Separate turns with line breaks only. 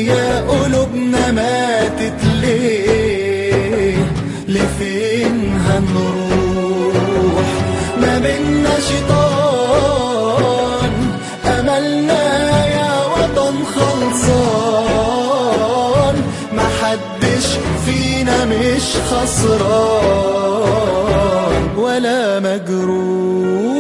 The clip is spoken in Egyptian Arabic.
يا قلوبنا ماتت ليه لفين هنروح ما بينا شيطان أملنا يا وطن خلصان محدش فينا مش خسران ولا مجروح